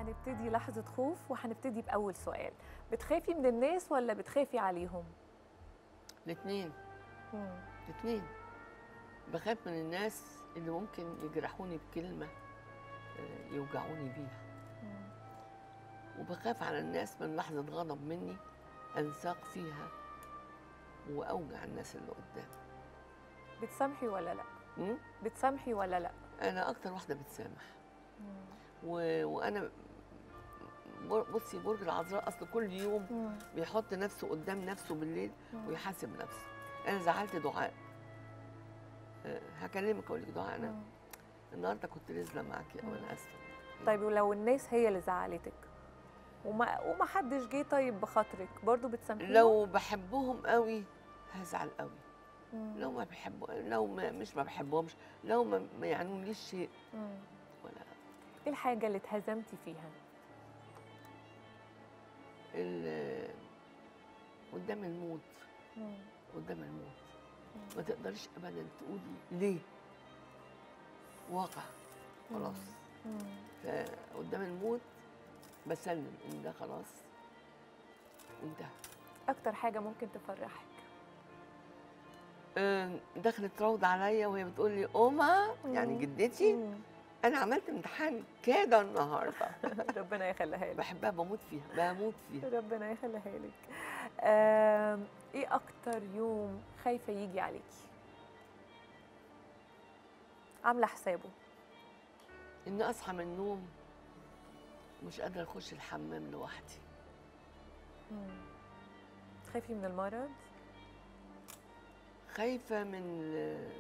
هنبتدي لحظة خوف وهنبتدي بأول سؤال بتخافي من الناس ولا بتخافي عليهم؟ الاثنين مم. الاثنين بخاف من الناس اللي ممكن يجرحوني بكلمة آه، يوجعوني بيها مم. وبخاف على الناس من لحظة غضب مني أنساق فيها وأوجع الناس اللي قدام بتسامحي ولا لا؟ م? بتسامحي ولا لا؟ أنا أكتر واحدة بتسامح مم. و... وأنا بر- بصي برج العذراء أصل كل يوم مم. بيحط نفسه قدام نفسه بالليل مم. ويحاسب نفسه أنا زعلت دعاء آه، هكلمك أقول لك دعاء أنا مم. النهارده كنت نازلة معاكي أو مم. أنا آسفة طيب ولو الناس هي اللي زعلتك وما وما حدش جه طيب بخاطرك برضو بتسامحيهم؟ لو بحبهم قوي هزعل قوي مم. لو ما بحبه لو ما مش ما بحبهمش لو ما, ما يعنونيش شيء مم. ولا ايه الحاجة اللي اتهزمتي فيها؟ ال- قدام الموت مم. قدام الموت ما تقدرش ابدا تقولي ليه واقع خلاص مم. فقدام الموت بسلم ان ده خلاص انتهى أكتر حاجة ممكن تفرحك آه، دخلت روضة عليا وهي بتقول لي أمه يعني مم. جدتي مم. أنا عملت امتحان كده النهاردة ربنا يخليها لك بحبها بموت فيها بموت فيها ربنا يخليها لك آم، ايه اكتر يوم خايفه يجي عليكي عامله حسابه إن أصحى من النوم مش قادرة أخش الحمام لوحدي تخافي من المرض خايفة من آه،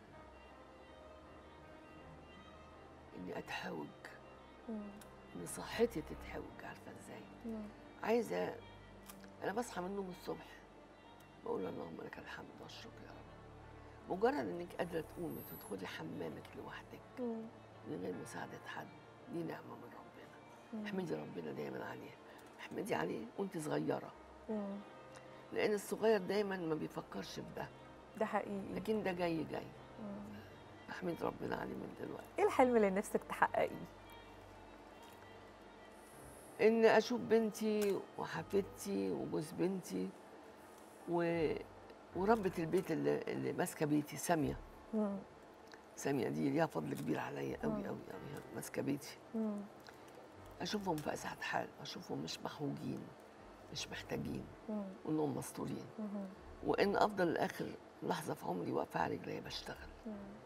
إني أتحوج مم. إن صحتي تتحوج عارفة إزاي مم. عايزة أنا بصحى من النوم الصبح بقول اللهم لك الحمد والشكر يا رب مجرد إنك قادرة تقومي تدخلي حمامك لوحدك مم. من غير مساعدة حد دي نعمة من ربنا مم. احمدي ربنا دايما عليها احمدي عليه وانت صغيرة مم. لأن الصغير دايما ما بيفكرش بده ده حقيقي لكن ده جاي جاي مم. احمد ربنا عليه من دلوقتي ايه الحلم اللي نفسك تحققيه ان اشوف بنتي وحفيدتي وجوز بنتي و... وربة البيت اللي, اللي ماسكه بيتي ساميه مم. ساميه دي ليها فضل كبير عليا قوي مم. قوي قوي ماسكه بيتي مم. اشوفهم في اسعد حال اشوفهم مش محوجين مش محتاجين مم. وانهم مستورين مم. وان افضل لاخر لحظه في عمري واقفه على رجلي بشتغل مم.